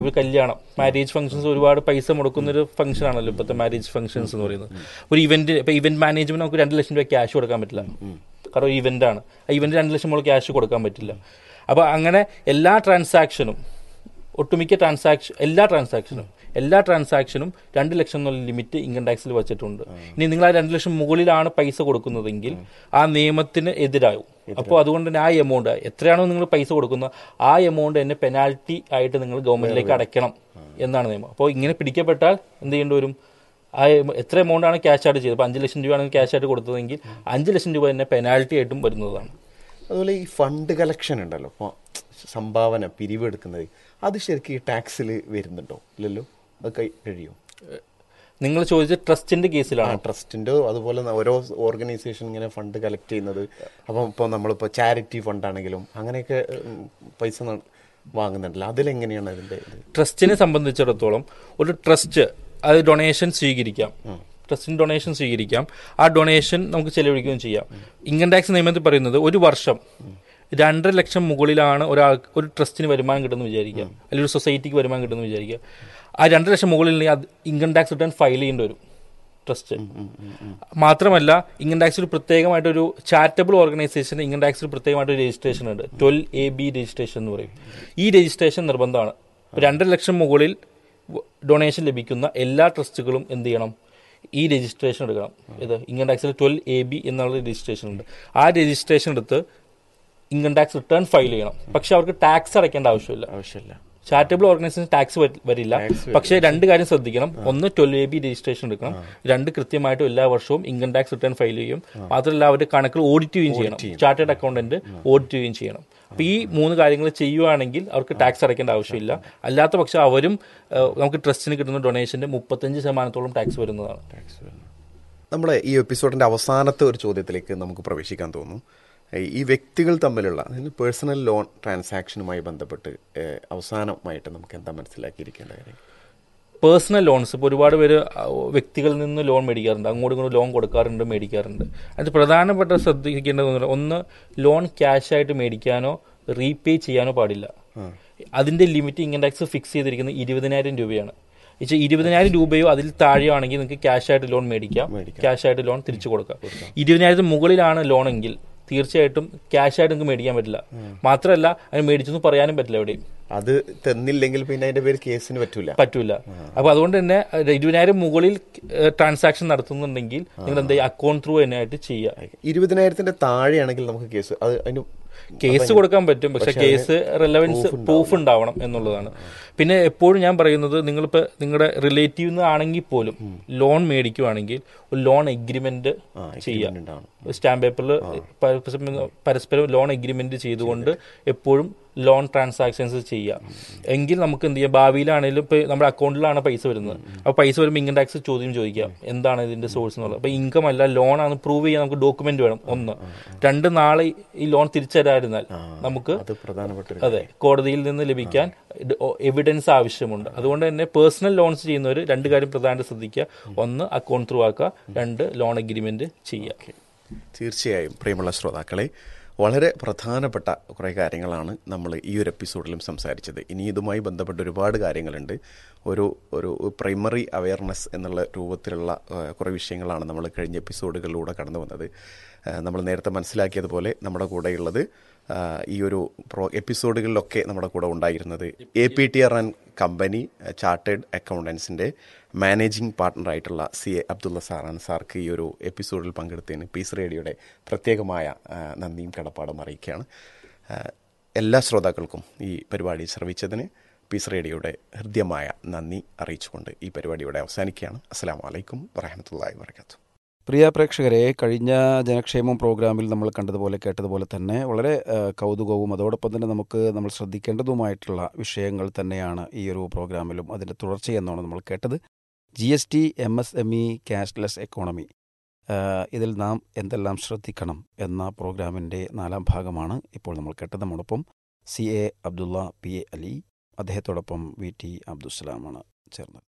ഒരു കല്യാണം marriage functions ഒരുപാട് പൈസ മുടക്കുന്ന ഒരു ഫംഗ്ഷൻ ആണല്ലോ ഇപ്പോഴത്തെ മാരേജ് ഫംഗ്ഷൻസ് എന്ന് പറയുന്നത് ഒരു ഇവന്റ് ഇപ്പൊ ഇവന്റ് മാനേജ്മെന്റ് നമുക്ക് രണ്ട് ലക്ഷം രൂപ ക്യാഷ് കൊടുക്കാൻ പറ്റില്ല കാരണം ഒരു ഇവന്റ് ആണ് ആ ഇവന്റ് രണ്ട് ലക്ഷം നമ്മൾ ക്യാഷ് കൊടുക്കാൻ പറ്റില്ല അപ്പൊ അങ്ങനെ എല്ലാ ട്രാൻസാക്ഷനും ഒട്ടുമിക്ക ട്രാൻസാക്ഷൻ എല്ലാ ട്രാൻസാക്ഷനും എല്ലാ ട്രാൻസാക്ഷനും രണ്ട് ലക്ഷം എന്നുള്ള ലിമിറ്റ് ഇൻകം ടാക്സിൽ വെച്ചിട്ടുണ്ട് ഇനി നിങ്ങൾ ആ രണ്ട് ലക്ഷം മുകളിലാണ് പൈസ കൊടുക്കുന്നതെങ്കിൽ ആ നിയമത്തിന് എതിരാകും അപ്പോൾ അതുകൊണ്ട് തന്നെ ആ എമൗണ്ട് എത്രയാണോ നിങ്ങൾ പൈസ കൊടുക്കുന്നത് ആ എമൗണ്ട് തന്നെ പെനാൽറ്റി ആയിട്ട് നിങ്ങൾ ഗവൺമെന്റിലേക്ക് അടയ്ക്കണം എന്നാണ് നിയമം അപ്പോൾ ഇങ്ങനെ പിടിക്കപ്പെട്ടാൽ എന്ത് ചെയ്യേണ്ടി വരും ആ എമ- എത്ര എമൗണ്ട് ആണ് ക്യാഷ് ആയിട്ട് ചെയ്തത് അപ്പോൾ അഞ്ച് ലക്ഷം രൂപയാണ് ക്യാഷ് ആയിട്ട് കൊടുത്തതെങ്കിൽ അഞ്ച് ലക്ഷം രൂപ തന്നെ പെനാൽറ്റി ആയിട്ടും വരുന്നതാണ് അതുപോലെ ഈ ഫണ്ട് കളക്ഷൻ ഉണ്ടല്ലോ ഇപ്പോൾ സംഭാവന പിരിവെടുക്കുന്നത് അത് ശരിക്കും ഈ ടാക്സിൽ വരുന്നുണ്ടോ ഇല്ലല്ലോ അത് കൈ- കഴിയും നിങ്ങൾ ചോദിച്ച ട്രസ്റ്റിന്റെ ആ കേസിലാണ് ട്രസ്റ്റിൻ്റെ അതുപോലെ ന- ഓരോ ഓർഗനൈസേഷൻ ഇങ്ങനെ ഫണ്ട് കളക്ട് ചെയ്യുന്നത് അപ്പം ഇപ്പോൾ നമ്മളിപ്പോൾ ചാരിറ്റി ഫണ്ട് ആണെങ്കിലും അങ്ങനെയൊക്കെ ഉം, പൈസ ന- വാങ്ങുന്നുണ്ടല്ലോ അതിലെങ്ങനെയാണ് അതിൻ്റെ ഇത് ട്രസ്റ്റിനെ സംബന്ധിച്ചിടത്തോളം ഒരു ട്രസ്റ്റ് അത് ഡൊണേഷൻ സ്വീകരിക്കാം ട്രസ്റ്റിന് ഡൊണേഷൻ സ്വീകരിക്കാം ആ ഡൊണേഷൻ നമുക്ക് ചെലവഴിക്കുകയും ചെയ്യാം ഇൻകം ടാക്സ് നിയമത്തിൽ പറയുന്നത് ഒരു വർഷം രണ്ടര ലക്ഷം മുകളിലാണ് ഒരാൾ ഒരു ട്രസ്റ്റിന് വരുമാനം കിട്ടുമെന്ന് വിചാരിക്കുക അല്ലെങ്കിൽ ഒരു സൊസൈറ്റിക്ക് വരുമാനം കിട്ടുമെന്ന് വിചാരിക്കുക ആ രണ്ടര ലക്ഷം മുകളിൽ അത് ഇൻകം ടാക്സ് റിട്ടേൺ ഫയൽ ചെയ്യേണ്ടി വരും ട്രസ്റ്റ് മാത്രമല്ല ഇൻകം ടാക്സിൽ പ്രത്യേകമായിട്ടൊരു ചാരിറ്റബിൾ ഓർഗനൈസേഷന് ഇൻകം ടാക്സിൽ പ്രത്യേകമായിട്ട് രജിസ്ട്രേഷൻ ഉണ്ട് ട്വൽവ് എ ബി രജിസ്ട്രേഷൻ എന്ന് പറയും ഈ രജിസ്ട്രേഷൻ നിർബന്ധമാണ് ഇപ്പൊ രണ്ടര ലക്ഷം മുകളിൽ ഡൊണേഷൻ ലഭിക്കുന്ന എല്ലാ ട്രസ്റ്റുകളും എന്ത് ചെയ്യണം ഈ രജിസ്ട്രേഷൻ എടുക്കണം ഇത് ഇൻകം ടാക്സിൽ ട്വൽവ് എ ബി എന്നുള്ള രജിസ്ട്രേഷൻ ഉണ്ട് ആ രജിസ്ട്രേഷൻ എടുത്ത് ഇൻകം ടാക്സ് റിട്ടേൺ ഫയൽ ചെയ്യണം പക്ഷെ അവർക്ക് ടാക്സ് അടയ്ക്കേണ്ട ആവശ്യമില്ല ആവശ്യമില്ല ചാരിറ്റബിൾ ഓർഗനൈസേഷൻ ടാക്സ് വരില്ല പക്ഷേ രണ്ട് കാര്യം ശ്രദ്ധിക്കണം ഒന്ന് ട്വൽവ് എ ബി രജിസ്ട്രേഷൻ എടുക്കണം രണ്ട് കൃത്യമായിട്ടും എല്ലാ വർഷവും ഇൻകം ടാക്സ് റിട്ടേൺ ഫയൽ ചെയ്യും മാത്രമല്ല അവരുടെ കണക്കുകൾ ഓഡിറ്റ് ചെയ്യുകയും ചെയ്യണം ചാർട്ടേഡ് അക്കൗണ്ടന്റ് ഓഡിറ്റ് ചെയ്യുകയും ചെയ്യണം അപ്പൊ ഈ മൂന്ന് കാര്യങ്ങൾ ചെയ്യുവാണെങ്കിൽ അവർക്ക് ടാക്സ് അടയ്ക്കേണ്ട ആവശ്യമില്ല അല്ലാത്ത പക്ഷം അവരും ഏഹ്, നമുക്ക് ട്രസ്റ്റിന് കിട്ടുന്ന ഡൊണേഷന്റെ മുപ്പത്തഞ്ച് ശതമാനത്തോളം ടാക്സ് വരുന്നതാണ് നമ്മളെ ഈ എപ്പിസോഡിന്റെ അവസാനത്തെ ഒരു ചോദ്യത്തിലേക്ക് നമുക്ക് പ്രവേശിക്കാൻ തോന്നുന്നു ഈ വ്യക്തികൾ തമ്മിലുള്ള പേഴ്സണൽ ലോൺ ട്രാൻസാക്ഷനുമായി ബന്ധപ്പെട്ട് ഏഹ്, അവസാനമായിട്ട് നമുക്ക് എന്താ മനസ്സിലാക്കിയിരിക്കേണ്ട കാര്യം പേഴ്സണൽ ലോൺസ് ഇപ്പോൾ ഒരുപാട് പേര് ആ, വ്യക്തികളിൽ നിന്ന് ലോൺ മേടിക്കാറുണ്ട് അങ്ങോട്ടും ഇങ്ങോട്ടും ലോൺ കൊടുക്കാറുണ്ട് മേടിക്കാറുണ്ട് അത് പ്രധാനപ്പെട്ട ശ്രദ്ധിക്കേണ്ടത് എന്ന് പറഞ്ഞാൽ ഒന്ന് ലോൺ ക്യാഷ് ആയിട്ട് മേടിക്കാനോ റീപേ ചെയ്യാനോ പാടില്ല അതിന്റെ ലിമിറ്റ് ഇൻകം ടാക്സ് ഫിക്സ് ചെയ്തിരിക്കുന്നത് ഇരുപതിനായിരം രൂപയാണ് ഇച്ച ഇരുപതിനായിരം രൂപയോ അതിൽ താഴെയോ ആണെങ്കിൽ നിങ്ങൾക്ക് ക്യാഷ് ആയിട്ട് ലോൺ മേടിക്കാം ക്യാഷ് ആയിട്ട് ലോൺ തിരിച്ചു കൊടുക്കാം ഇരുപതിനായിരത്തിന് മുകളിലാണ് ലോൺ എങ്കിൽ തീർച്ചയായിട്ടും ക്യാഷ് ആയിട്ട് നിങ്ങൾക്ക് മേടിക്കാൻ പറ്റില്ല മാത്രമല്ല അതിന് മേടിച്ചെന്ന് പറയാനും പറ്റില്ല എവിടെയും അത് തന്നില്ലെങ്കിൽ പിന്നെ അതിന്റെ പേര് കേസിന് പറ്റൂല പറ്റൂല അപ്പൊ അതുകൊണ്ട് തന്നെ ഒരു ഇരുപതിനായിരം മുകളിൽ ട്രാൻസാക്ഷൻ നടത്തുന്നുണ്ടെങ്കിൽ നിങ്ങൾ എന്താ അക്കൗണ്ട് ത്രൂ തന്നെ ആയിട്ട് ചെയ്യുക ഇരുപതിനായിരത്തിന്റെ താഴെയാണെങ്കിൽ നമുക്ക് കേസ് അത് അതിന് കേസ് കൊടുക്കാൻ പറ്റും പക്ഷെ കേസ് റെലവൻസ് പ്രൂഫ് ഉണ്ടാവണം എന്നുള്ളതാണ് പിന്നെ എപ്പോഴും ഞാൻ പറയുന്നത് നിങ്ങളിപ്പോ നിങ്ങളുടെ റിലേറ്റീവ് ആണെങ്കിൽ പോലും ലോൺ മേടിക്കുവാണെങ്കിൽ ഒരു ലോൺ എഗ്രിമെന്റ് ചെയ്യാം ഉണ്ടാവണം. സ്റ്റാമ്പ് പേപ്പറിൽ പരസ്പരം ലോൺ എഗ്രിമെന്റ് ചെയ്തുകൊണ്ട് എപ്പോഴും ലോൺ ട്രാൻസാക്ഷൻസ് ചെയ്യാം എങ്കിൽ നമുക്ക് എന്ത് ചെയ്യാം ഭാവിയിലാണെങ്കിലും ഇപ്പൊ നമ്മുടെ അക്കൗണ്ടിലാണ് പൈസ വരുന്നത് അപ്പൊ പൈസ വരുമ്പോൾ ഇൻകം ടാക്സ് ചോദ്യം ചോദിക്കാം എന്താണ് ഇതിന്റെ സോഴ്സ് എന്നുള്ളത് അപ്പൊ ഇൻകം അല്ല ലോൺ ആണ് പ്രൂവ് ചെയ്യാൻ നമുക്ക് ഡോക്യുമെന്റ് വേണം ഒന്ന് രണ്ട് നാളെ ഈ ലോൺ തിരിച്ചരായിരുന്നാൽ നമുക്ക് അത് പ്രധാനപ്പെട്ട ഒരു അതെ കോടതിയിൽ നിന്ന് ലഭിക്കാൻ എവിഡൻസ് ആവശ്യമുണ്ട് അതുകൊണ്ട് തന്നെ പേഴ്സണൽ ലോൺസ് ചെയ്യുന്നവർ രണ്ട് കാര്യം പ്രധാനമായിട്ട് ശ്രദ്ധിക്കുക ഒന്ന് അക്കൗണ്ട് ത്രൂ ആക്കുക രണ്ട് ലോൺ അഗ്രിമെന്റ് ചെയ്യുക തീർച്ചയായും പ്രിയമുള്ള ശ്രോതാക്കളെ വളരെ പ്രധാനപ്പെട്ട കുറേ കാര്യങ്ങളാണ് നമ്മൾ ഈ ഒരു എപ്പിസോഡിലും സംസാരിച്ചത് ഇനി ഇതുമായി ബന്ധപ്പെട്ട ഒരുപാട് കാര്യങ്ങളുണ്ട് ഒരു ഒരു പ്രൈമറി അവയർനെസ് എന്നുള്ള രൂപത്തിലുള്ള ആ, കുറേ വിഷയങ്ങളാണ് നമ്മൾ കഴിഞ്ഞ എപ്പിസോഡുകളിലൂടെ കടന്നു വന്നത് ആ, നമ്മൾ നേരത്തെ മനസ്സിലാക്കിയതുപോലെ നമ്മുടെ കൂടെയുള്ളത് ആ, ഈ ഒരു പ്രോ എപ്പിസോഡുകളിലൊക്കെ നമ്മുടെ കൂടെ ഉണ്ടായിരുന്നത് A P T R and company chartered അക്കൗണ്ടൻസിൻ്റെ മാനേജിംഗ് പാർട്ട്ണറായിട്ടുള്ള സി എ അബ്ദുള്ള സാറാണ് സാർക്ക് ഈ ഒരു എപ്പിസോഡിൽ പങ്കെടുത്തതിന് പീസ് റേഡിയോയുടെ പ്രത്യേകമായ ആ, നന്ദിയും കടപ്പാടും അറിയിക്കുകയാണ് ആ, എല്ലാ ശ്രോതാക്കൾക്കും ഈ പരിപാടി ശ്രവിച്ചതിന് പീസ് റേഡിയോയുടെ ഹൃദ്യമായ നന്ദി അറിയിച്ചുകൊണ്ട് ഈ പരിപാടിയുടെ അവസാനിക്കുകയാണ് അസ്സാം വലൈക്കും വറഹമത്തല്ലാ വാത്തു പ്രിയ പ്രേക്ഷകരെ കഴിഞ്ഞ ജനക്ഷേമം പ്രോഗ്രാമിൽ നമ്മൾ കണ്ടതുപോലെ കേട്ടതുപോലെ തന്നെ വളരെ ആ, കൗതുകവും അതോടൊപ്പം തന്നെ നമുക്ക് നമ്മൾ ശ്രദ്ധിക്കേണ്ടതുമായിട്ടുള്ള വിഷയങ്ങൾ തന്നെയാണ് ഈ ഒരു പ്രോഗ്രാമിലും അതിൻ്റെ തുടർച്ചയെന്നാണ് നമ്മൾ കേട്ടത് G S T M S M E cashless economy ആ, ഇതിൽ നാം എന്തെല്ലാം ശ്രദ്ധിക്കണം എന്ന പ്രോഗ്രാമിൻ്റെ നാലാം ഭാഗമാണ് ഇപ്പോൾ നമ്മൾ കേട്ടത് നമ്മോടൊപ്പം C A Abdulla P A Ali അദ്ദേഹത്തോടൊപ്പം വി ടി അബ്ദുസ്സലാമാണ് ചേർന്നത്